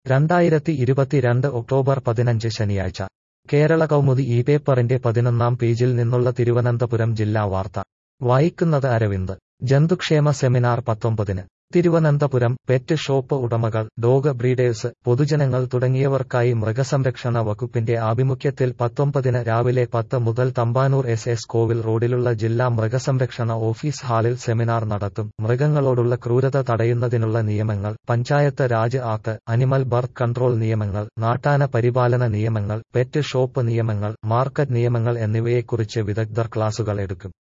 രണ്ടായിരത്തി ഇരുപത്തിരണ്ട് ഒക്ടോബർ പതിനഞ്ച് ശനിയാഴ്ച കേരള കൗമുദി ഈ പേപ്പറിന്റെ പതിനൊന്നാം പേജിൽ നിന്നുള്ള തിരുവനന്തപുരം ജില്ലാ വാർത്ത വായിക്കുന്നത് അരവിന്ദ് ജന്തുക്ഷേമ സെമിനാർ പത്തൊമ്പതിന് തിരുവനന്തപുരം പെറ്റ് ഷോപ്പ് ഉടമകൾ ഡോഗ് ബ്രീഡേഴ്സ് പൊതുജനങ്ങൾ തുടങ്ങിയവർക്കായി മൃഗസംരക്ഷണ വകുപ്പിന്റെ ആഭിമുഖ്യത്തിൽ പത്തൊമ്പതിന് രാവിലെ പത്ത് മുതൽ തമ്പാനൂർ എസ് എസ് കോവിൽ റോഡിലുള്ള ജില്ലാ മൃഗസംരക്ഷണ ഓഫീസ് ഹാളിൽ സെമിനാർ നടത്തും മൃഗങ്ങളോടുള്ള ക്രൂരത തടയുന്നതിനുള്ള നിയമങ്ങൾ panchayat Raj act animal birth control നിയമങ്ങൾ നാട്ടാന പരിപാലന നിയമങ്ങൾ പെറ്റ് ഷോപ്പ് നിയമങ്ങൾ മാർക്കറ്റ് നിയമങ്ങൾ എന്നിവയെക്കുറിച്ച് വിദഗ്ധർ ക്ലാസുകൾ എടുക്കും